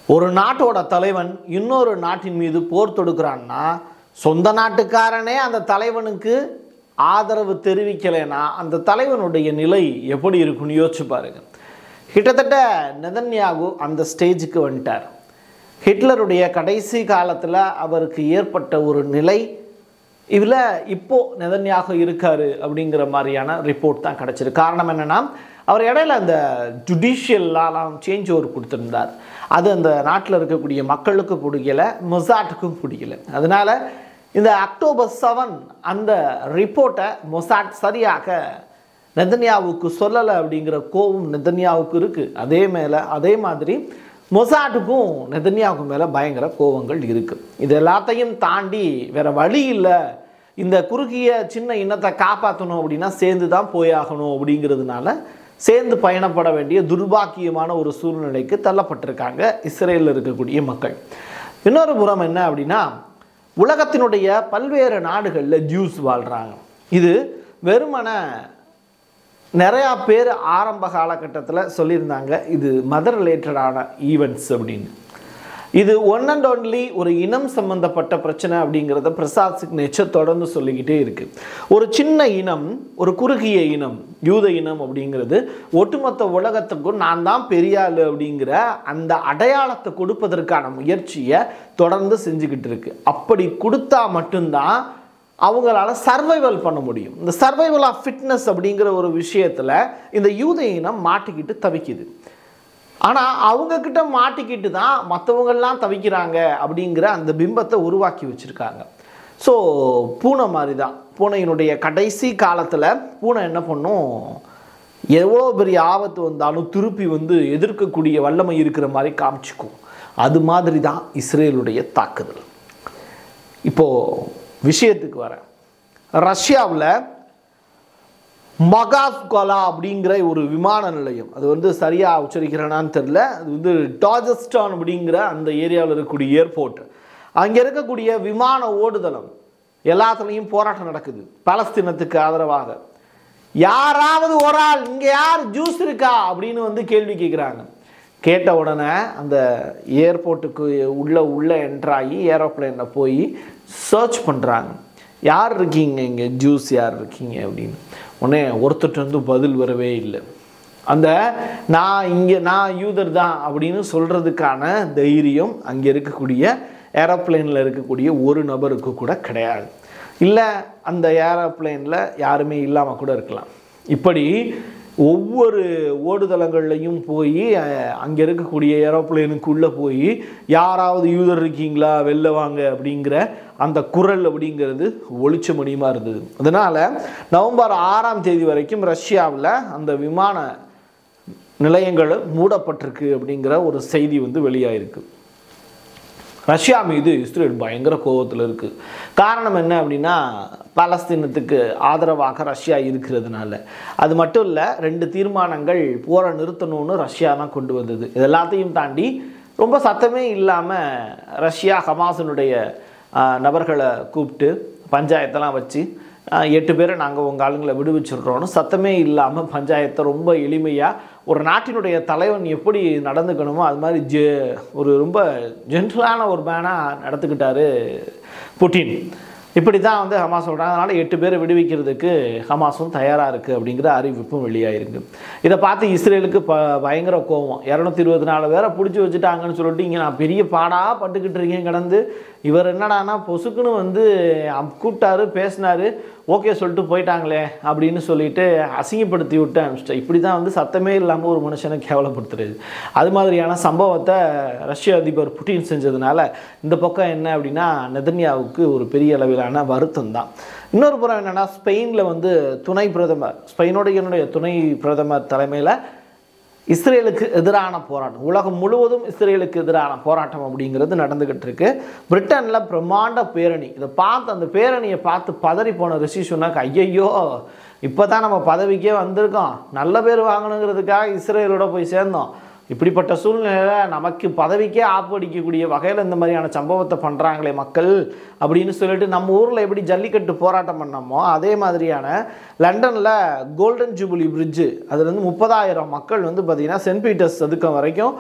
ஒரு நாட்டோட தலைவன் இன்னொரு நாட்டின் மீது போர் தொடுக்கிறான்னா சொந்த நாட்டுக்காரனே அந்த தலைவனுக்கு ஆதரவு தெரிவிக்கலைன்னா அந்த தலைவனுடைய நிலை எப்படி இருக்குன்னு யோசிச்சு பாருங்க கிட்டத்தட்ட நெதன்யாகு அந்த ஸ்டேஜுக்கு வந்துட்டார் ஹிட்லருடைய கடைசி காலத்தில் அவருக்கு ஏற்பட்ட ஒரு நிலை இதில் இப்போ நெதன்யாக இருக்காரு அப்படிங்கிற மாதிரியான ரிப்போர்ட் தான் கிடச்சிருக்கு காரணம் என்னென்னா அவர் இடையில அந்த ஜுடிஷியல் லாலாம் சேஞ்ச் ஓவர் கொடுத்துருந்தார் அது அந்த நாட்டில் இருக்கக்கூடிய மக்களுக்கு பிடிக்கல மொசாட்டுக்கும் பிடிக்கல அதனால இந்த அக்டோபர் செவன் அந்த ரிப்போர்ட்டை மொசாட் சரியாக நெதன்யாவுக்கு சொல்லலை அப்படிங்கிற கோபம் நெதன்யாவுக்கு இருக்குது அதே மேலே அதே மாதிரி மொசாட்டுக்கும் நெதன்யாவுக்கு மேலே பயங்கர கோபங்கள் இருக்குது இது எல்லாத்தையும் தாண்டி வேற வழி இல்லை இந்த குறுகிய சின்ன இனத்தை காப்பாற்றணும் அப்படின்னா சேர்ந்து தான் போயாகணும் அப்படிங்கிறதுனால சேர்ந்து பயணப்பட வேண்டிய துர்பாக்கியமான ஒரு சூழ்நிலைக்கு தள்ளப்பட்டிருக்காங்க இஸ்ரேலில் இருக்கக்கூடிய மக்கள் இன்னொரு புறம் என்ன அப்படின்னா உலகத்தினுடைய பல்வேறு நாடுகளில் ஜூஸ் வாழ்கிறாங்க இது வெறுமன நிறையா பேர் ஆரம்ப காலகட்டத்தில் சொல்லியிருந்தாங்க இது மதர் ரிலேட்டடான ஈவெண்ட்ஸ் அப்படின்னு இது ஒன் அண்ட் ஒன்லி ஒரு இனம் சம்பந்தப்பட்ட பிரச்சனை அப்படிங்கிறத பிரசாத் சிக்னேச்சர் தொடர்ந்து சொல்லிக்கிட்டே இருக்கு ஒரு சின்ன இனம் ஒரு குறுகிய இனம் யூத இனம் அப்படிங்கிறது ஒட்டுமொத்த உலகத்துக்கும் நான் தான் பெரிய ஆளு அப்படிங்கிற அந்த அடையாளத்தை கொடுப்பதற்கான முயற்சியை தொடர்ந்து செஞ்சுக்கிட்டு இருக்கு அப்படி கொடுத்தா மட்டும்தான் அவங்களால சர்வைவல் பண்ண முடியும் இந்த சர்வைவல் ஆஃப் ஃபிட்னஸ் அப்படிங்கிற ஒரு விஷயத்தில் இந்த யூத இனம் மாட்டிக்கிட்டு தவிக்குது ஆனால் அவங்கக்கிட்ட மாட்டிக்கிட்டு தான் மற்றவங்கெல்லாம் தவிக்கிறாங்க அப்படிங்கிற அந்த பிம்பத்தை உருவாக்கி வச்சுருக்காங்க ஸோ பூனை மாதிரி தான் பூனையினுடைய கடைசி காலத்தில் பூனை என்ன பண்ணும் எவ்வளோ பெரிய ஆபத்து வந்தாலும் திருப்பி வந்து எதிர்க்கக்கூடிய வல்லமை இருக்கிற மாதிரி காமிச்சிக்கும் அது மாதிரி தான் இஸ்ரேலுடைய தாக்குதல் இப்போது விஷயத்துக்கு வரேன் ரஷ்யாவில் மகாஸ்கொலா அப்படிங்கிற ஒரு விமான நிலையம் அது வந்து சரியாக உச்சரிக்கிறேனான்னு தெரில அது வந்து டாஜஸ்டான் அப்படிங்கிற அந்த ஏரியாவில் இருக்கக்கூடிய ஏர்போர்ட் அங்கே இருக்கக்கூடிய விமான ஓடுதளம் எல்லாத்துலேயும் போராட்டம் நடக்குது பலஸ்தீனத்துக்கு ஆதரவாக யாராவது ஒரு ஆள் இங்கே யார் ஜூஸ் இருக்கா அப்படின்னு வந்து கேள்வி கேட்குறாங்க கேட்ட உடனே அந்த ஏர்போர்ட்டுக்கு உள்ள உள்ள என்ட்ராகி ஏரோப்ளேனில் போய் சர்ச் பண்ணுறாங்க யார் இருக்கீங்க இங்கே ஜூஸ் யார் இருக்கீங்க அப்படின்னு உடனே ஒருத்தர் வந்து பதில் வரவே இல்லை அந்த நான் இங்கே நான் யூதர் தான் அப்படின்னு சொல்கிறதுக்கான தைரியம் அங்கே இருக்கக்கூடிய ஏரோப்ளேனில் இருக்கக்கூடிய ஒரு நபருக்கு கூட கிடையாது இல்லை அந்த ஏரோப்ளேனில் யாருமே இல்லாமல் கூட இருக்கலாம் இப்படி ஒவ்வொரு ஓடுதளங்கள்லையும் போய் அங்கே இருக்கக்கூடிய ஏரோப்ளேனுக்குள்ளே போய் யாராவது யூதர் இருக்கீங்களா வெளில வாங்க அப்படிங்கிற அந்த குரல் அப்படிங்கிறது ஒளிச்ச மணியமாக இருந்தது அதனால் நவம்பர் ஆறாம் தேதி வரைக்கும் ரஷ்யாவில் அந்த விமான நிலையங்கள் மூடப்பட்டிருக்கு அப்படிங்கிற ஒரு செய்தி வந்து வெளியாயிருக்கு ரஷ்யா மீது இஸ்ரேல் பயங்கர கோபத்தில் இருக்குது காரணம் என்ன அப்படின்னா பாலஸ்தீனத்துக்கு ஆதரவாக ரஷ்யா இருக்கிறதுனால அது மட்டும் இல்லை ரெண்டு தீர்மானங்கள் போரை நிறுத்தணும்னு ரஷ்யா தான் கொண்டு வந்தது இது எல்லாத்தையும் தாண்டி ரொம்ப சத்தமே இல்லாமல் ரஷ்யா ஹமாஸினுடைய ஆஹ், நபர்களை கூப்பிட்டு பஞ்சாயத்தெல்லாம் வச்சு ஆஹ், எட்டு பேரை நாங்கள் உங்கள் ஆளுங்களை விடுவிச்சிடுறோன்னு சத்தமே இல்லாமல் பஞ்சாயத்தை ரொம்ப எளிமையாக ஒரு நாட்டினுடைய தலைவன் எப்படி நடந்துக்கணுமோ அது மாதிரி ஜெ ஒரு ரொம்ப ஜென்ரலான ஒரு மேனாக நடந்துக்கிட்டாரு புட்டின் இப்படி தான் வந்து ஹமாஸ் சொல்கிறாங்க அதனால் எட்டு பேரை விடுவிக்கிறதுக்கு ஹமாஸும் தயாராக இருக்குது அப்படிங்கிற அறிவிப்பும் வெளியாயிருக்கு இதை பார்த்து இஸ்ரேலுக்கு ப பயங்கர கோவம் இரநூத்தி இருபத்தி நாலு பேரை பிடிச்சி வச்சுட்டாங்கன்னு சொல்லிட்டு இங்கே நான் பெரிய பாடாக பட்டுக்கிட்டு இருக்கேன் கடந்து இவர் என்னடானா பொசுக்குன்னு வந்து அம் கூப்பிட்டாரு பேசினாரு ஓகே சொல்லிட்டு போயிட்டாங்களே அப்படின்னு சொல்லிட்டு அசிங்கப்படுத்தி விட்டு அனுப்பிச்சிட்டேன் இப்படி தான் வந்து சத்தமே இல்லாமல் ஒரு மனுஷனை கேவலப்படுத்துறது அது மாதிரியான சம்பவத்தை ரஷ்ய அதிபர் புட்டின் செஞ்சதுனால இந்த பக்கம் என்ன அப்படின்னா நெதன்யாவுக்கு ஒரு பெரிய அளவிலான வருத்தம் தான் இன்னொரு புறம் என்னென்னா ஸ்பெயினில் வந்து துணை பிரதமர் ஸ்பெயினுடைய துணை பிரதமர் தலைமையில் இஸ்ரேலுக்கு எதிரான போராட்டம் உலகம் முழுவதும் இஸ்ரேலுக்கு எதிரான போராட்டம் அப்படிங்கிறது நடந்துக்கிட்டு இருக்கு பிரிட்டனில் பிரம்மாண்ட பேரணி இதை பார்த்து அந்த பேரணியை பார்த்து பதறி போன ரிஷி சொன்னாக்க ஐயையோ இப்போ தான் நம்ம பதவிக்கே வந்திருக்கோம் நல்ல பேர் வாங்கணுங்கிறதுக்காக இஸ்ரேலோட போய் சேர்ந்தோம் இப்படிப்பட்ட சூழ்நிலையில் நமக்கு பதவிக்கே ஆப்படிக்கக்கூடிய வகையில் இந்த மாதிரியான சம்பவத்தை பண்ணுறாங்களே மக்கள் அப்படின்னு சொல்லிட்டு நம்ம ஊரில் எப்படி ஜல்லிக்கட்டு போராட்டம் பண்ணோமோ அதே மாதிரியான லண்டனில் கோல்டன் ஜூபிலி பிரிட்ஜு அதுலேருந்து முப்பதாயிரம் மக்கள் வந்து பார்த்திங்கன்னா சென்ட் பீட்டர்ஸ் சதுக்கம் வரைக்கும்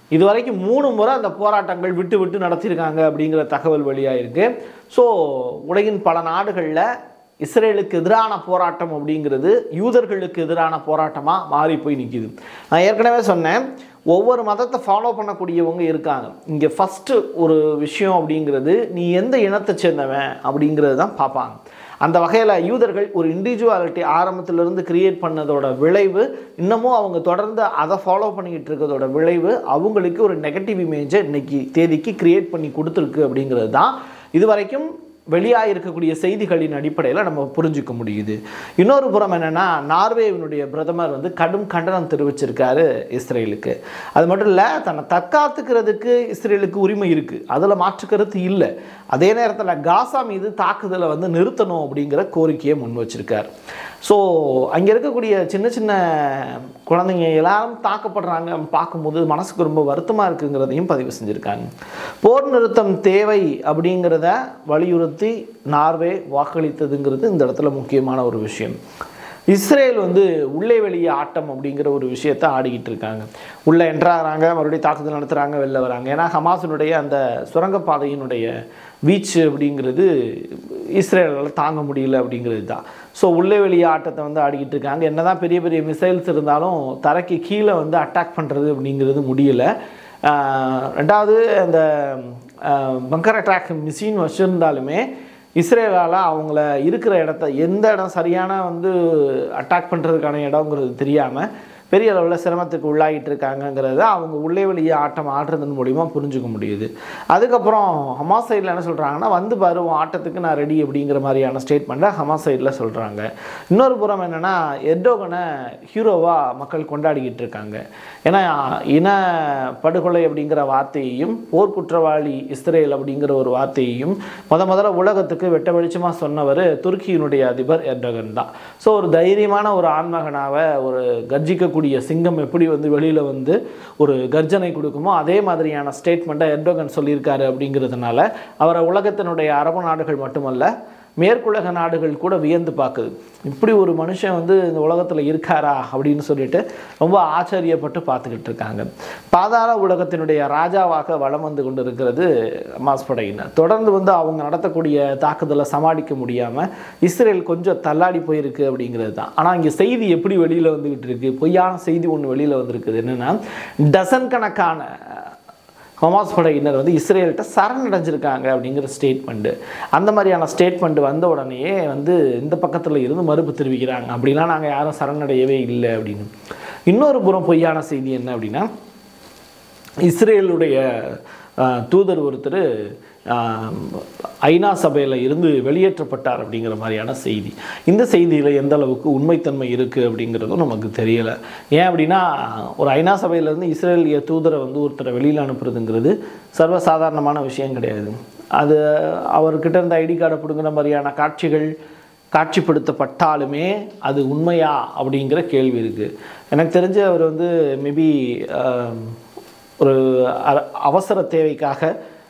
இதுவரைக்கும் மூணு முறை அந்த போராட்டங்கள் விட்டு விட்டு நடத்தியிருக்காங்க அப்படிங்கிற தகவல் வெளியாயிருக்கு ஸோ உலகின் பல நாடுகளில் இஸ்ரேலுக்கு எதிரான போராட்டம் அப்படிங்கிறது யூதர்களுக்கு எதிரான போராட்டமாக மாறி போய் நிற்கிது நான் ஏற்கனவே சொன்னேன் ஒவ்வொரு மதத்தை ஃபாலோ பண்ணக்கூடியவங்க இருக்காங்க இங்கே ஃபஸ்ட்டு ஒரு விஷயம் அப்படிங்கிறது நீ எந்த இனத்தை சேர்ந்தவன் அப்படிங்கிறது தான் பார்ப்பாங்க அந்த வகையில் யூதர்கள் ஒரு இண்டிவிஜுவாலிட்டி ஆரம்பத்திலிருந்து கிரியேட் பண்ணதோட விளைவு இன்னமும் அவங்க தொடர்ந்து அதை ஃபாலோ பண்ணிக்கிட்டு இருக்கிறதோட விளைவு அவங்களுக்கு ஒரு நெகட்டிவ் இமேஜை இன்னைக்கு தேதிக்கு கிரியேட் பண்ணி கொடுத்துருக்கு அப்படிங்கிறது தான் இது வரைக்கும் வெளியாக இருக்கக்கூடிய செய்திகளின் அடிப்படையில் நம்ம புரிஞ்சுக்க முடியுது இன்னொரு புறம் என்னென்னா நார்வேவினுடைய பிரதமர் வந்து கடும் கண்டனம் தெரிவிச்சிருக்காரு இஸ்ரேலுக்கு அது மட்டும் இல்லை தன்னை தற்காத்துக்கிறதுக்கு இஸ்ரேலுக்கு உரிமை இருக்குது அதில் மாற்று கருத்து இல்லை அதே நேரத்தில் காசா மீது தாக்குதலை வந்து நிறுத்தணும் அப்படிங்கிற கோரிக்கையை முன் வச்சிருக்கார் ஸோ அங்கே இருக்கக்கூடிய சின்ன சின்ன குழந்தைங்க எல்லாரும் தாக்கப்படுறாங்க பார்க்கும்போது மனசுக்கு ரொம்ப வருத்தமாக இருக்குங்கிறதையும் பதிவு செஞ்சுருக்காங்க போர் நிறுத்தம் தேவை அப்படிங்கிறத வலியுறுத்தி நார்வே வாக்களித்ததுங்கிறது இந்த இடத்துல முக்கியமான ஒரு விஷயம் இஸ்ரேல் வந்து உள்ளே வெளியே ஆட்டம் அப்படிங்கிற ஒரு விஷயத்தை ஆடிக்கிட்டு இருக்காங்க உள்ளே என்ட்ராகிறாங்க மறுபடியும் தாக்குதல் நடத்துகிறாங்க வெளில வராங்க ஏன்னா ஹமாஸினுடைய அந்த சுரங்கப்பாதையினுடைய வீச்சு அப்படிங்கிறது இஸ்ரேலால் தாங்க முடியல அப்படிங்கிறது தான் ஸோ உள்ளே வெளியே ஆட்டத்தை வந்து ஆடிக்கிட்டு இருக்காங்க என்னதான் பெரிய பெரிய மிசைல்ஸ் இருந்தாலும் தரைக்கு கீழே வந்து அட்டாக் பண்ணுறது அப்படிங்கிறது முடியல ஆஹ் ரெண்டாவது அந்த பங்கர் அட்டாக் மிஷின் வச்சுருந்தாலுமே இஸ்ரேலால் அவங்கள இருக்கிற இடத்த எந்த இடம் சரியான வந்து அட்டாக் பண்ணுறதுக்கான இடங்கிறது தெரியாமல் பெரிய அளவில் சிரமத்துக்கு உள்ளாகிட்டு இருக்காங்கங்கிறத அவங்க உள்ளே வெளியே ஆட்டம் ஆடுறதன் மூலிமா புரிஞ்சுக்க முடியுது அதுக்கப்புறம் ஹமாஸ் சைடில் என்ன சொல்கிறாங்கன்னா வந்து பாரு உன் ஆட்டத்துக்கு நான் ரெடி அப்படிங்கிற மாதிரியான ஸ்டேட்மெண்ட்டை ஹமாஸ் சைடில் சொல்கிறாங்க இன்னொரு புறம் என்னென்னா எர்டோகனை ஹீரோவாக மக்கள் கொண்டாடிக்கிட்டு இருக்காங்க ஏன்னா இன படுகொலை அப்படிங்கிற வார்த்தையையும் போர் குற்றவாளி இஸ்ரேல் அப்படிங்கிற ஒரு வார்த்தையையும் முத முதல்ல உலகத்துக்கு வெட்ட வெளிச்சமாக சொன்னவர் துருக்கியினுடைய அதிபர் எர்டோகன் தான் ஸோ ஒரு தைரியமான ஒரு ஆண்மகனாக ஒரு கர்ஜிக்கக்கூடிய சிங்கம் எப்படி வந்து வெளியில் வந்து ஒரு கர்ஜனை கொடுக்குமோ அதே மாதிரியான ஸ்டேட்மெண்ட்டை எர்டோகன் சொல்லியிருக்காரு அப்படிங்கிறதுனால அவரை உலகத்தினுடைய அரபு நாடுகள் மட்டுமல்ல மேற்குலக நாடுகள் கூட வியந்து பார்க்குது இப்படி ஒரு மனுஷன் வந்து இந்த உலகத்தில் இருக்காரா அப்படின்னு சொல்லிட்டு ரொம்ப ஆச்சரியப்பட்டு பார்த்துக்கிட்டு இருக்காங்க பாதாள உலகத்தினுடைய ராஜாவாக வலம் வந்து கொண்டு இருக்கிறது ஹமாஸ் படையினர் தொடர்ந்து வந்து அவங்க நடத்தக்கூடிய தாக்குதலை சமாளிக்க முடியாமல் இஸ்ரேல் கொஞ்சம் தள்ளாடி போயிருக்கு அப்படிங்கிறது தான் ஆனால் இங்கே செய்தி எப்படி வெளியில் வந்துக்கிட்டு இருக்கு பொய்யான செய்தி ஒன்று வெளியில் வந்திருக்குது என்னென்னா டசன் கணக்கான ஹமாஸ் படையினர் வந்து இஸ்ரேல்கிட்ட சரணடைஞ்சிருக்காங்க அப்படிங்கிற ஸ்டேட்மெண்ட்டு அந்த மாதிரியான ஸ்டேட்மெண்ட் வந்த உடனேயே வந்து இந்த பக்கத்தில் இருந்து மறுப்பு தெரிவிக்கிறாங்க அப்படிலாம் நாங்கள் யாரும் சரணடையவே இல்லை அப்படின்னு இன்னொரு புறம் பொய்யான செய்தி என்ன அப்படின்னா இஸ்ரேலுடைய ஆஹ், தூதர் ஒருத்தர் ஆஹ், ஐநா சபையில் இருந்து வெளியேற்றப்பட்டார் அப்படிங்கிற மாதிரியான செய்தி இந்த செய்தியில் எந்த அளவுக்கு உண்மைத்தன்மை இருக்குது அப்படிங்கிறதும் நமக்கு தெரியலை ஏன் அப்படின்னா ஒரு ஐநா சபையிலேருந்து இஸ்ரேலிய தூதரை வந்து ஒருத்தரை வெளியில் அனுப்புறதுங்கிறது சர்வசாதாரணமான விஷயம் கிடையாது அது அவர்கிட்ட இருந்த ஐடி கார்டை பிடுங்குற மாதிரியான காட்சிகள் காட்சிப்படுத்தப்பட்டாலுமே அது உண்மையா அப்படிங்கிற கேள்வி இருக்குது எனக்கு தெரிஞ்சு அவர் வந்து மேபி ஒரு அ- அவசர தேவைக்காக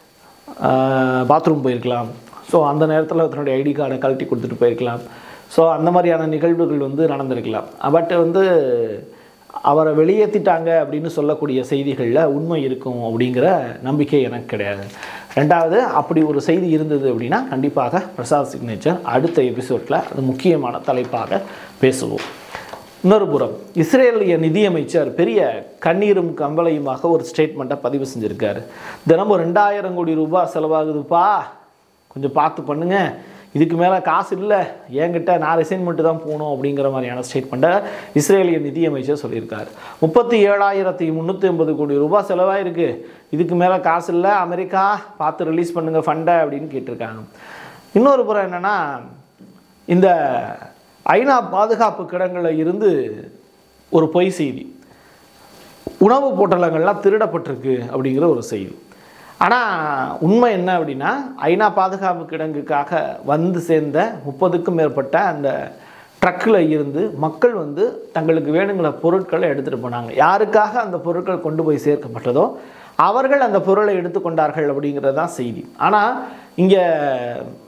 பாத்ரூம் போயிருக்கலாம் ஸோ அந்த நேரத்தில் தன்னுடைய ஐடி கார்டை கழட்டி கொடுத்துட்டு போயிருக்கலாம் ஸோ அந்த மாதிரியான நிகழ்வுகள் வந்து நடந்திருக்கலாம் பட் வந்து அவரை வெளியேற்றிட்டாங்க அப்படின்னு சொல்லக்கூடிய செய்திகளில் உண்மை இருக்கும் அப்படிங்கிற நம்பிக்கை எனக்கு கிடையாது ரெண்டாவது அப்படி ஒரு செய்தி இருந்தது அப்படின்னா கண்டிப்பாக பிரசாத் சிக்னேச்சர் அடுத்த எபிசோடில் அது முக்கியமான தலைப்பாக பேசுவோம் இன்னொரு புறம் இஸ்ரேலிய நிதியமைச்சர் பெரிய கண்ணீரும் கம்பளையுமாக ஒரு ஸ்டேட்மெண்ட்டை பதிவு செஞ்சுருக்காரு தினமும் ரெண்டாயிரம் கோடி ரூபாய் செலவாகுதுப்பா கொஞ்சம் பார்த்து பண்ணுங்க இதுக்கு மேலே காசு இல்லை என்கிட்ட நான் ரிசைன்மெண்ட்டு தான் போகணும் அப்படிங்கிற மாதிரியான ஸ்டேட்மெண்ட்டை இஸ்ரேலிய நிதியமைச்சர் சொல்லியிருக்காரு முப்பத்தி ஏழாயிரத்தி முந்நூற்றி ஐம்பது கோடி ரூபாய் செலவாயிருக்கு இதுக்கு மேலே காசு இல்லை அமெரிக்கா பார்த்து ரிலீஸ் பண்ணுங்கள் ஃபண்டை அப்படின்னு கேட்டிருக்காங்க இன்னொரு புறம் என்னென்னா இந்த ஐநா பாதுகாப்பு கிடங்களில் இருந்து ஒரு பொய் செய்தி உணவு பொட்டலங்கள்லாம் திருடப்பட்டிருக்கு அப்படிங்கிற ஒரு செய்தி ஆனால் உண்மை என்ன அப்படின்னா ஐநா பாதுகாப்பு கிடங்குக்காக வந்து சேர்ந்த முப்பதுக்கும் மேற்பட்ட அந்த ட்ரக்கில் இருந்து மக்கள் வந்து தங்களுக்கு வேணுங்கிற பொருட்களை எடுத்துகிட்டு போனாங்க யாருக்காக அந்த பொருட்கள் கொண்டு போய் சேர்க்கப்பட்டதோ அவர்கள் அந்த பொருளை எடுத்துக்கொண்டார்கள் அப்படிங்கிறது தான் செய்தி ஆனால் இங்கே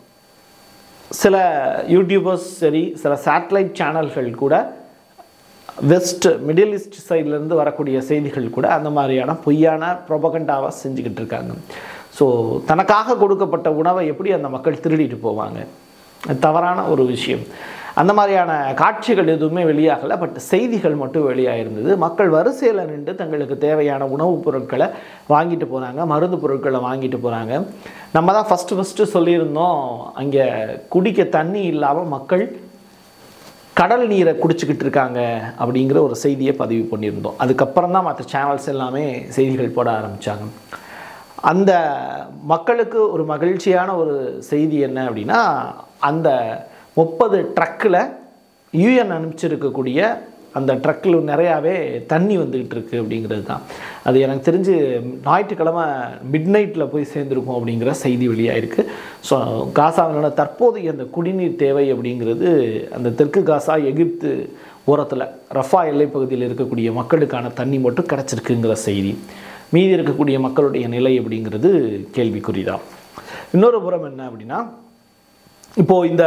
சில யூடியூபர்ஸ் சரி சில சேட்டலைட் சேனல்கள் கூட வெஸ்ட் மிடில் ஈஸ்ட் சைட்லேருந்து வரக்கூடிய செய்திகள் கூட அந்த மாதிரியான பொய்யான ப்ரொபகண்டாவை செஞ்சுக்கிட்டு இருக்காங்க ஸோ தனக்காக கொடுக்கப்பட்ட உணவை எப்படி அந்த மக்கள் திருடிட்டு போவாங்க அது தவறான ஒரு விஷயம் அந்த மாதிரியான காட்சிகள் எதுவுமே வெளியாகலை பட் செய்திகள் மட்டும் வெளியாகிருந்தது மக்கள் வரிசையில் நின்று தங்களுக்கு தேவையான உணவுப் பொருட்களை வாங்கிட்டு போகிறாங்க மருந்து பொருட்களை வாங்கிட்டு போகிறாங்க நம்ம தான் ஃபஸ்ட்டு ஃபஸ்ட்டு சொல்லியிருந்தோம் அங்கே குடிக்க தண்ணி இல்லாமல் மக்கள் கடல் நீரை குடிச்சிக்கிட்டு இருக்காங்க அப்படிங்கிற ஒரு செய்தியை பதிவு பண்ணியிருந்தோம் அதுக்கப்புறம் தான் மற்ற சேனல்ஸ் எல்லாமே செய்திகள் போட ஆரம்பித்தாங்க அந்த மக்களுக்கு ஒரு மகிழ்ச்சியான ஒரு செய்தி என்ன அப்படின்னா அந்த முப்பது ட்ரக்கில் யூஎன் அனுப்பிச்சிருக்கக்கூடிய அந்த ட்ரக்கில் நிறையாவே தண்ணி வந்துக்கிட்டு இருக்கு அப்படிங்கிறது தான் அது எனக்கு தெரிஞ்சு ஞாயிற்றுக்கிழமை மிட் நைட்டில் போய் சேர்ந்துருக்கும் அப்படிங்கிற செய்தி வெளியாயிருக்கு ஸோ காசாவினோட தற்போதைய அந்த குடிநீர் தேவை அப்படிங்கிறது அந்த தெற்கு காசா எகிப்து ஓரத்தில் ரஃபா எல்லைப் பகுதியில் இருக்கக்கூடிய மக்களுக்கான தண்ணி மட்டும் கிடச்சிருக்குங்கிற செய்தி மீதி இருக்கக்கூடிய மக்களுடைய நிலை அப்படிங்கிறது கேள்விக்குறிதான் இன்னொரு புறம் என்ன அப்படின்னா இப்போது இந்த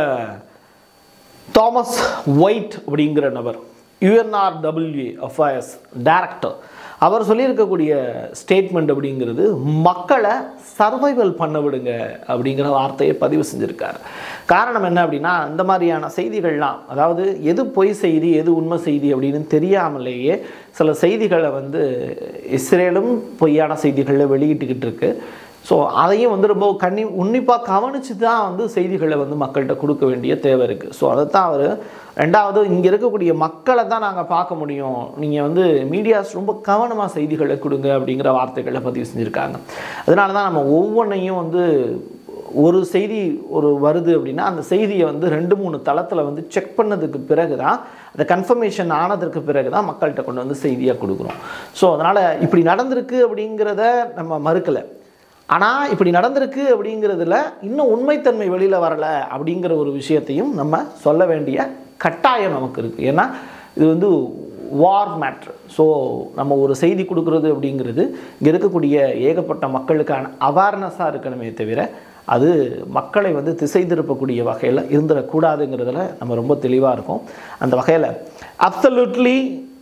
தாமஸ் ஒயிட் அப்படிங்கிற நபர் யுஎன்ஆர்டபிள்யூ அஃபயர்ஸ் டைரக்டர் அவர் சொல்லியிருக்கக்கூடிய ஸ்டேட்மெண்ட் அப்படிங்கிறது மக்களை சர்வைவல் பண்ண விடுங்க அப்படிங்கிற வார்த்தையை பதிவு செஞ்சுருக்கார் காரணம் என்ன அப்படின்னா இந்த மாதிரியான செய்திகள்லாம் அதாவது எது பொய் செய்தி எது உண்மை செய்தி அப்படின்னு தெரியாமலேயே சில செய்திகளை வந்து இஸ்ரேலும் பொய்யான செய்திகளில் வெளியிட்டுக்கிட்டு இருக்கு ஸோ அதையும் வந்து ரொம்ப கண்ணி உன்னிப்பாக கவனித்து தான் வந்து செய்திகளை வந்து மக்கள்கிட்ட கொடுக்க வேண்டிய தேவை இருக்குது ஸோ அதை தான் அவர் ரெண்டாவது இங்கே இருக்கக்கூடிய மக்களை தான் நாங்கள் பார்க்க முடியும் நீங்கள் வந்து மீடியாஸ் ரொம்ப கவனமாக செய்திகளை கொடுங்க அப்படிங்கிற வார்த்தைகளை பதிவு செஞ்சுருக்காங்க அதனால தான் நம்ம ஒவ்வொன்றையும் வந்து ஒரு செய்தி ஒரு வருது அப்படின்னா அந்த செய்தியை வந்து ரெண்டு மூணு தளத்தில் வந்து செக் பண்ணதுக்கு பிறகு தான் அந்த கன்ஃபர்மேஷன் ஆனதற்கு பிறகு தான் மக்கள்கிட்ட கொண்டு வந்து செய்தியாக கொடுக்குறோம் ஸோ அதனால் இப்படி நடந்திருக்கு அப்படிங்கிறத நம்ம மறுக்கலை ஆனால் இப்படி நடந்திருக்கு அப்படிங்கிறதுல இன்னும் உண்மைத்தன்மை வெளியில் வரலை அப்படிங்கிற ஒரு விஷயத்தையும் நம்ம சொல்ல வேண்டிய கட்டாயம் நமக்கு இருக்குது ஏன்னா இது வந்து வார் மேட்ரு ஸோ நம்ம ஒரு செய்தி கொடுக்குறது அப்படிங்கிறது இங்கே இருக்கக்கூடிய ஏகப்பட்ட மக்களுக்கான அவேர்னஸாக இருக்கணுமே தவிர அது மக்களை வந்து திசை திருப்பக்கூடிய வகையில் இருந்துடக்கூடாதுங்கிறதுல நம்ம ரொம்ப தெளிவாக இருக்கோம் அந்த வகையில் அப்சல்யூட்லி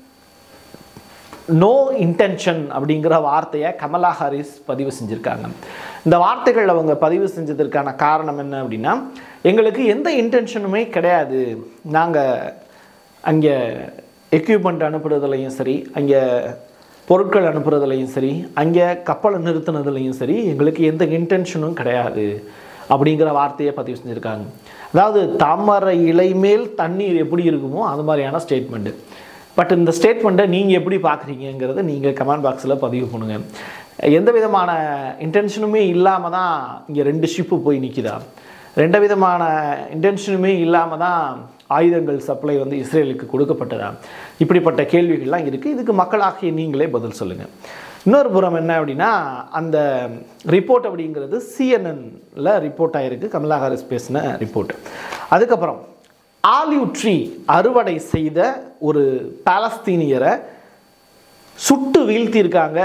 நோ இன்டென்ஷன் அப்படிங்கிற வார்த்தையை கமலா ஹாரிஸ் பதிவு செஞ்சுருக்காங்க இந்த வார்த்தைகள் அவங்க பதிவு செஞ்சதற்கான காரணம் என்ன அப்படின்னா எங்களுக்கு எந்த இன்டென்ஷனுமே கிடையாது நாங்கள் அங்கே எக்யூப்மெண்ட் அனுப்புறதுலையும் சரி அங்கே பொருட்கள் அனுப்புறதுலையும் சரி அங்கே கப்பலை நிறுத்தினதுலையும் சரி எங்களுக்கு எந்த இன்டென்ஷனும் கிடையாது அப்படிங்கிற வார்த்தையை பதிவு செஞ்சுருக்காங்க அதாவது தாமரை இலை மேல் தண்ணீர் எப்படி இருக்குமோ அது மாதிரியான ஸ்டேட்மெண்ட்டு பட் இந்த ஸ்டேட்மெண்ட்டை நீங்கள் எப்படி பார்க்குறீங்கிறத நீங்கள் கமெண்ட் பாக்ஸில் பதிவு பண்ணுங்கள் எந்த விதமான இன்டென்ஷனுமே இல்லாமல் தான் இங்கே ரெண்டு ஷிப்பு போய் நிற்கிதா ரெண்டு விதமான இன்டென்ஷனுமே இல்லாமல் தான் ஆயுதங்கள் சப்ளை வந்து இஸ்ரேலுக்கு கொடுக்கப்பட்டதா இப்படிப்பட்ட கேள்விகள்லாம் இருக்குது இதுக்கு மக்களாகிய நீங்களே பதில் சொல்லுங்கள் இன்னொரு புறம் என்ன அப்படின்னா அந்த ரிப்போர்ட் அப்படிங்கிறது சிஎன்என்ல ரிப்போர்ட் ஆகிருக்கு கமலா ஹாரிஸ் பேசின ரிப்போர்ட் அதுக்கப்புறம் ஆலிவ் ட்ரீ அறுவடை செய்த ஒரு பாலஸ்தீனியரை சுட்டு வீழ்த்தியிருக்காங்க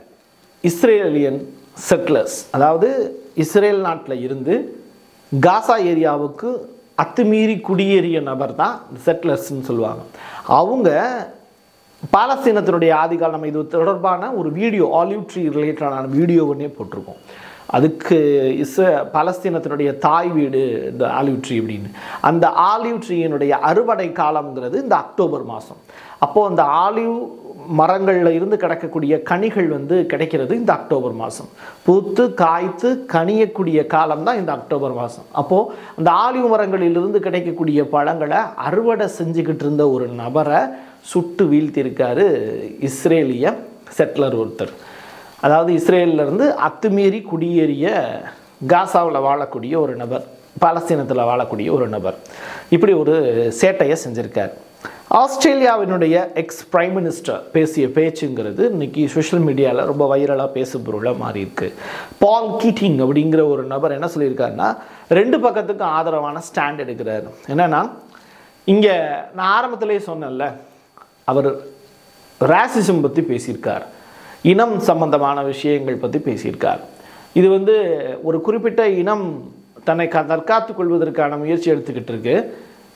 இஸ்ரேலியன் செட்லர்ஸ் அதாவது இஸ்ரேல் நாட்டில் இருந்து காசா ஏரியாவுக்கு அத்துமீறி குடியேறிய நபர் தான் செட்லர்ஸ்னு சொல்லுவாங்க அவங்க பாலஸ்தீனத்தினுடைய ஆதிகால் நம்ம இது தொடர்பான ஒரு வீடியோ ஆலிவ் ட்ரீ ரிலேட்டடான வீடியோ ஒன்றே போட்டிருக்கோம் அதுக்கு இஸ் பலஸ்தீனத்தினுடைய தாய் வீடு இந்த ஆலிவ் ட்ரீ அப்படின்னு அந்த ஆலிவ் ட்ரீயினுடைய அறுவடை காலம்ங்கிறது இந்த அக்டோபர் மாதம் அப்போது அந்த ஆலிவ் மரங்களில் இருந்து கிடைக்கக்கூடிய கனிகள் வந்து கிடைக்கிறது இந்த அக்டோபர் மாதம் பூத்து காய்த்து கனியக்கூடிய காலம் தான் இந்த அக்டோபர் மாதம் அப்போது அந்த ஆலிவ் மரங்களிலிருந்து கிடைக்கக்கூடிய பழங்களை அறுவடை செஞ்சுக்கிட்டு இருந்த ஒரு நபரை சுட்டு வீழ்த்தியிருக்காரு இஸ்ரேலிய செட்லர் ஒருத்தர் அதாவது இஸ்ரேலிருந்து அத்துமீறி குடியேறிய காசாவில் வாழக்கூடிய ஒரு நபர் பாலஸ்தீனத்தில் வாழக்கூடிய ஒரு நபர் இப்படி ஒரு சேட்டையை செஞ்சுருக்கார் ஆஸ்திரேலியாவினுடைய எக்ஸ் பிரைம் மினிஸ்டர் பேசிய பேச்சுங்கிறது இன்னைக்கு சோஷியல் மீடியாவில் ரொம்ப வைரலாக பேசு பொருளாக மாறி இருக்கு பால் கீட்டிங் அப்படிங்கிற ஒரு நபர் என்ன சொல்லியிருக்காருன்னா ரெண்டு பக்கத்துக்கும் ஆதரவான ஸ்டாண்ட் எடுக்கிறார் என்னன்னா இங்கே நான் ஆரம்பத்திலே சொன்னேன்ல அவர் ராசிசம் பற்றி பேசியிருக்கார் இனம் சம்பந்தமான விஷயங்கள் பற்றி பேசியிருக்கார் இது வந்து ஒரு குறிப்பிட்ட இனம் தன்னை க தற்காத்து கொள்வதற்கான முயற்சி எடுத்துக்கிட்டு இருக்கு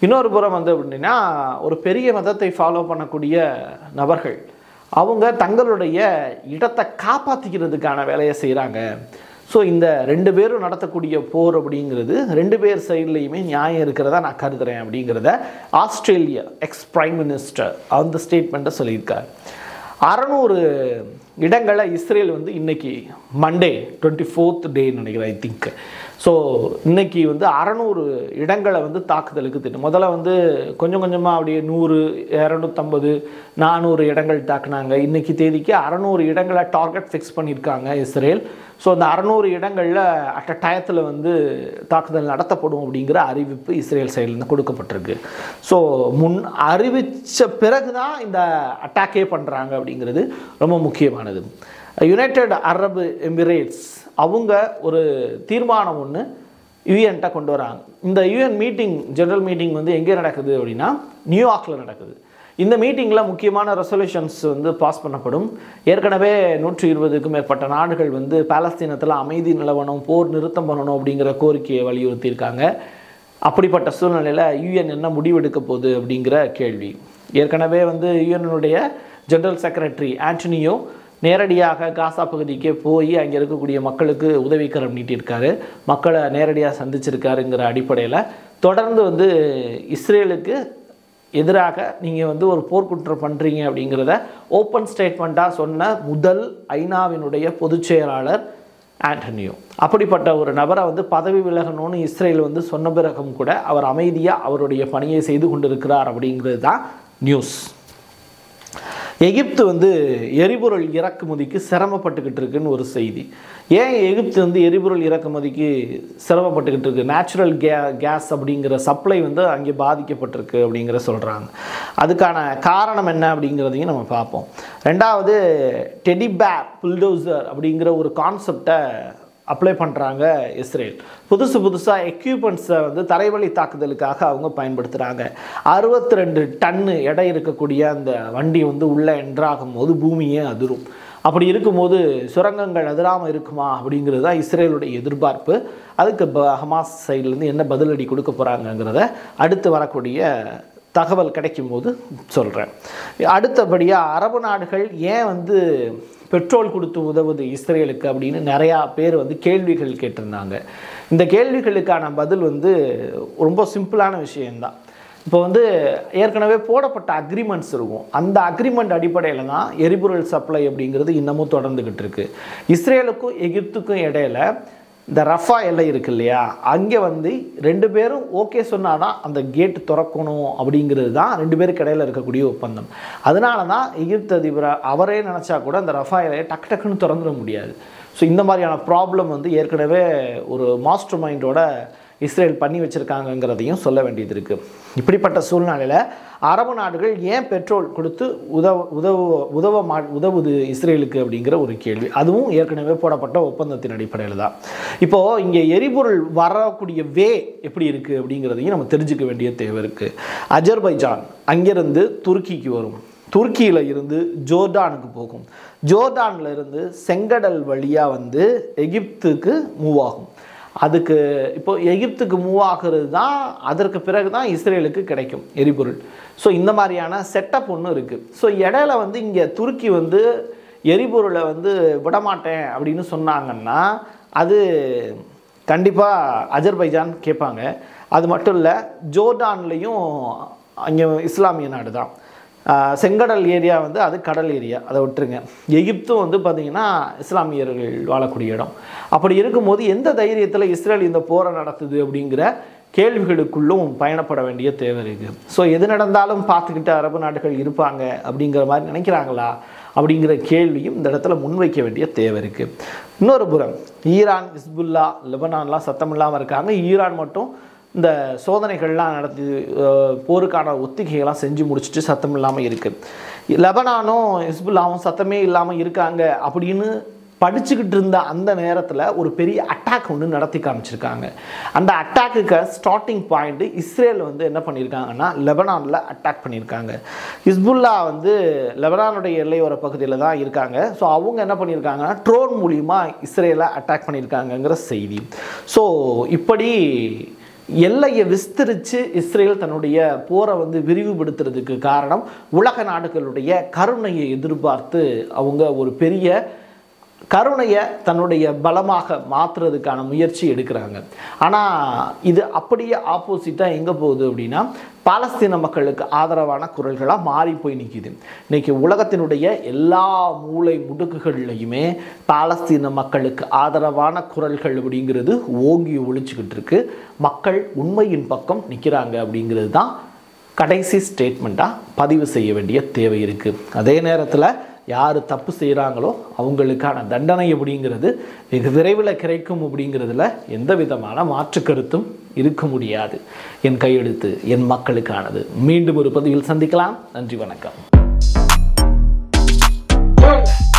இன்னொரு புறம் வந்து அப்படின்னா ஒரு பெரிய மதத்தை ஃபாலோ பண்ணக்கூடிய நபர்கள் அவங்க தங்களுடைய இடத்தை காப்பாற்றிக்கிறதுக்கான வேலையை செய்கிறாங்க ஸோ இந்த ரெண்டு பேரும் நடத்தக்கூடிய போர் அப்படிங்கிறது ரெண்டு பேர் சைட்லேயுமே நியாயம் இருக்கிறதா நான் கருதுறேன் அப்படிங்கிறத ஆஸ்திரேலியா எக்ஸ் பிரைம் மினிஸ்டர் அந்த ஸ்டேட்மெண்ட்டை சொல்லியிருக்காரு அறநூறு இடங்களை இஸ்ரேல் வந்து இன்னைக்கு மண்டே டுவெண்ட்டி ஃபோர்த் டே நினைக்கிறேன் ஐ திங்க் ஸோ இன்னைக்கு வந்து அறநூறு இடங்களை வந்து தாக்குதலுக்கு திட்டம் முதல்ல வந்து கொஞ்சம் கொஞ்சமாக அப்படியே நூறு இரநூத்தம்பது நானூறு இடங்கள் தாக்குனாங்க இன்னைக்கு தேதிக்கு அறநூறு இடங்களை டார்கெட் ஃபிக்ஸ் பண்ணியிருக்காங்க இஸ்ரேல் ஸோ அந்த அறநூறு இடங்களில் அட் அ டயத்தில் வந்து தாக்குதல் நடத்தப்படும் அப்படிங்கிற அறிவிப்பு இஸ்ரேல் சைட்லேருந்து கொடுக்கப்பட்டிருக்கு ஸோ முன் அறிவித்த பிறகு தான் இந்த அட்டாக்கே பண்ணுறாங்க அப்படிங்கிறது ரொம்ப முக்கியமானது யுனைடெட் அரபு எமிரேட்ஸ் அவங்க ஒரு தீர்மானம் ஒன்று யுஎன்ட்ட கொண்டு வராங்க இந்த யுஎன் மீட்டிங் ஜெனரல் மீட்டிங் வந்து எங்கே நடக்குது அப்படின்னா நியூயார்க்கில் நடக்குது இந்த மீட்டிங்கில் முக்கியமான ரெசல்யூஷன்ஸ் வந்து பாஸ் பண்ணப்படும் ஏற்கனவே நூற்றி இருபதுக்கும் மேற்பட்ட நாடுகள் வந்து பாலஸ்தீனத்தில் அமைதி நிலவனம் போர் நிறுத்தம் பண்ணணும் அப்படிங்கிற கோரிக்கையை வலியுறுத்தியிருக்காங்க அப்படிப்பட்ட சூழ்நிலையில் யுஎன் என்ன முடிவெடுக்க போகுது அப்படிங்கிற கேள்வி ஏற்கனவே வந்து யுஎன்னுடைய ஜெனரல் செக்ரட்டரி ஆண்டனியோ நேரடியாக காசா பகுதிக்கே போய் அங்கே இருக்கக்கூடிய மக்களுக்கு உதவிக்கரம் நீட்டியிருக்காரு மக்களை நேரடியாக சந்திச்சிருக்காருங்கிற அடிப்படையில் தொடர்ந்து வந்து இஸ்ரேலுக்கு எதிராக நீங்கள் வந்து ஒரு போர்க்குற்றம் பண்ணுறீங்க அப்படிங்கிறத ஓப்பன் ஸ்டேட்மெண்ட்டாக சொன்ன முதல் ஐநாவினுடைய பொதுச் செயலாளர் ஆண்டனியோ அப்படிப்பட்ட ஒரு நபரை வந்து பதவி விலகணும்னு இஸ்ரேல் வந்து சொன்ன பிறகும் கூட அவர் அமைதியாக அவருடைய பணியை செய்து கொண்டிருக்கிறார் அப்படிங்கிறது தான் நியூஸ் எகிப்து வந்து எரிபொருள் இறக்குமதிக்கு சிரமப்பட்டுக்கிட்டு இருக்குன்னு ஒரு செய்தி ஏன் எகிப்து வந்து எரிபொருள் இறக்குமதிக்கு சிரமப்பட்டுக்கிட்டு இருக்கு நேச்சுரல் கே கேஸ் அப்படிங்கிற சப்ளை வந்து அங்கே பாதிக்கப்பட்டிருக்கு அப்படிங்கிற சொல்கிறாங்க அதுக்கான காரணம் என்ன அப்படிங்கிறதையும் நம்ம பார்ப்போம் ரெண்டாவது டெடி பேர் புல்டோசர் அப்படிங்கிற ஒரு கான்செப்டை அப்ளை பண்ணுறாங்க இஸ்ரேல் புதுசு புதுசாக எக்யூப்மெண்ட்ஸை வந்து தரைவழி தாக்குதலுக்காக அவங்க பயன்படுத்துகிறாங்க அறுபத்தி ரெண்டு டன்னு எடை இருக்கக்கூடிய அந்த வண்டி வந்து உள்ளே என்ட்ராகும் போது பூமியே அதிரும் அப்படி இருக்கும்போது சுரங்கங்கள் அதிராமல் இருக்குமா அப்படிங்கிறது தான் இஸ்ரேலுடைய எதிர்பார்ப்பு அதுக்கு ப ஹமாஸ் சைட்லேருந்து என்ன பதிலடி கொடுக்க போகிறாங்கங்கிறத அடுத்து வரக்கூடிய தகவல் கிடைக்கும்போது சொல்கிறேன் அடுத்தபடியாக அரபு நாடுகள் ஏன் வந்து பெட்ரோல் கொடுத்து உதவுது இஸ்ரேலுக்கு அப்படின்னு நிறையா பேர் வந்து கேள்விகள் கேட்டிருந்தாங்க இந்த கேள்விகளுக்கான பதில் வந்து ரொம்ப சிம்பிளான விஷயம்தான் இப்போ வந்து ஏற்கனவே போடப்பட்ட அக்ரிமெண்ட்ஸ் இருக்கும் அந்த அக்ரிமெண்ட் அடிப்படையில் தான் எரிபொருள் சப்ளை அப்படிங்கிறது இன்னமும் தொடர்ந்துக்கிட்டு இருக்கு இஸ்ரேலுக்கும் எகிப்துக்கும் இடையில இந்த ரஃபா எல்லை இருக்கு இல்லையா அங்கே வந்து ரெண்டு பேரும் ஓகே சொன்னாதான் அந்த கேட் திறக்கணும் அப்படிங்கிறது தான் ரெண்டு பேருக்கு இடையில இருக்கக்கூடிய ஒப்பந்தம் அதனால தான் எகிப்து அதிபர் அவரே நினச்சா கூட அந்த ரஃபா எல்லையை டக்கு டக்குன்னு திறந்துட முடியாது ஸோ இந்த மாதிரியான ப்ராப்ளம் வந்து ஏற்கனவே ஒரு மாஸ்டர் மைண்டோட இஸ்ரேல் பண்ணி வச்சுருக்காங்கங்கிறதையும் சொல்ல வேண்டியது இருக்குது இப்படிப்பட்ட சூழ்நிலையில் அரபு நாடுகள் ஏன் பெட்ரோல் கொடுத்து உதவ உதவு உதவ மா உதவுது இஸ்ரேலுக்கு அப்படிங்கிற ஒரு கேள்வி அதுவும் ஏற்கனவே போடப்பட்ட ஒப்பந்தத்தின் அடிப்படையில் தான் இப்போது இங்கே எரிபொருள் வரக்கூடிய வே எப்படி இருக்குது அப்படிங்கிறதையும் நம்ம தெரிஞ்சுக்க வேண்டிய தேவை இருக்குது அஜர்பைஜான் அங்கிருந்து துருக்கிக்கு வரும் துருக்கியில் இருந்து ஜோர்டானுக்கு போகும் ஜோர்டான்ல இருந்து செங்கடல் வழியாக வந்து எகிப்துக்கு மூவ் ஆகும் அதுக்கு இப்போ எகிப்துக்கு மூவ் ஆகிறது தான் அதற்கு பிறகு தான் இஸ்ரேலுக்கு கிடைக்கும் எரிபொருள் ஸோ இந்த மாதிரியான செட்டப் ஒன்று இருக்குது ஸோ இடையில வந்து இங்கே துருக்கி வந்து எரிபொருளை வந்து விடமாட்டேன் அப்படின்னு சொன்னாங்கன்னா அது கண்டிப்பாக அஜர்பைஜான் கேட்பாங்க அது மட்டும் இல்லை ஜோர்டான்லேயும் அங்கே இஸ்லாமிய நாடு தான் ஆஹ் செங்கடல் ஏரியா வந்து அது கடல் ஏரியா அதை விட்டுருங்க எகிப்தும் வந்து பார்த்திங்கன்னா இஸ்லாமியர்கள் வாழக்கூடிய இடம் அப்படி இருக்கும்போது எந்த தைரியத்தில் இஸ்ரேல் இந்த போரை நடத்துது அப்படிங்கிற கேள்விகளுக்குள்ளும் பயணப்பட வேண்டிய தேவை இருக்குது ஸோ எது நடந்தாலும் பார்த்துக்கிட்டு அரபு நாடுகள் இருப்பாங்க அப்படிங்கிற மாதிரி நினைக்கிறாங்களா அப்படிங்கிற கேள்வியும் இந்த இடத்துல முன்வைக்க வேண்டிய தேவை இருக்குது இன்னொரு புறம் ஈரான் ஹிஸ்புல்லா லெபனான்லாம் சத்தம் இல்லாமல் இருக்காங்க ஈரான் மட்டும் இந்த சோதனைகள்லாம் நடத்தி அஹ், போருக்கான ஒத்திகைகள்லாம் செஞ்சு முடிச்சுட்டு சத்தம் இல்லாமல் இருக்குது லெபனானும் ஹிஸ்புல்லாவும் சத்தமே இல்லாமல் இருக்காங்க அப்படின்னு படிச்சுக்கிட்டு இருந்த அந்த நேரத்தில் ஒரு பெரிய அட்டாக் ஒன்று நடத்தி காமிச்சிருக்காங்க அந்த அட்டாக்குக்கு ஸ்டார்டிங் பாயிண்ட் இஸ்ரேல் வந்து என்ன பண்ணியிருக்காங்கன்னா லெபனானில் அட்டாக் பண்ணியிருக்காங்க ஹிஸ்புல்லா வந்து லெபனானுடைய எல்லையோர பகுதியில் தான் இருக்காங்க ஸோ அவங்க என்ன பண்ணியிருக்காங்கன்னா ட்ரோன் மூலியமாக இஸ்ரேலை அட்டாக் பண்ணியிருக்காங்கங்கிற செய்தி ஸோ இப்படி எல்லையை விஸ்தரித்து இஸ்ரேல் தன்னுடைய போரை வந்து விரிவுபடுத்துறதுக்கு காரணம் உலக நாடுகளுடைய கருணையை எதிர்பார்த்து அவங்க ஒரு பெரிய கருணையை தன்னுடைய பலமாக மாற்றுறதுக்கான முயற்சி எடுக்கிறாங்க ஆனால் இது அப்படியே ஆப்போசிட்டாக எங்கே போகுது அப்படின்னா பாலஸ்தீன மக்களுக்கு ஆதரவான குரல்களாக மாறி போய் நிற்கிது இன்னைக்கு உலகத்தினுடைய எல்லா மூளை முடுக்குகள்லையுமே பாலஸ்தீன மக்களுக்கு ஆதரவான குரல்கள் அப்படிங்கிறது ஓங்கி ஒழிச்சுக்கிட்டு இருக்கு மக்கள் உண்மையின் பக்கம் நிற்கிறாங்க அப்படிங்கிறது தான் கடைசி ஸ்டேட்மெண்ட்டாக பதிவு செய்ய வேண்டிய தேவை இருக்குது அதே நேரத்தில் யார் தப்பு செய்கிறாங்களோ அவங்களுக்கான தண்டனை அப்படிங்கிறது வெகு விரைவில் கிடைக்கும் அப்படிங்கிறதுல எந்த விதமான மாற்று கருத்தும் இருக்க முடியாது என் கையெழுத்து என் மக்களுக்கானது மீண்டும் ஒரு பதிவில் சந்திக்கலாம் நன்றி வணக்கம்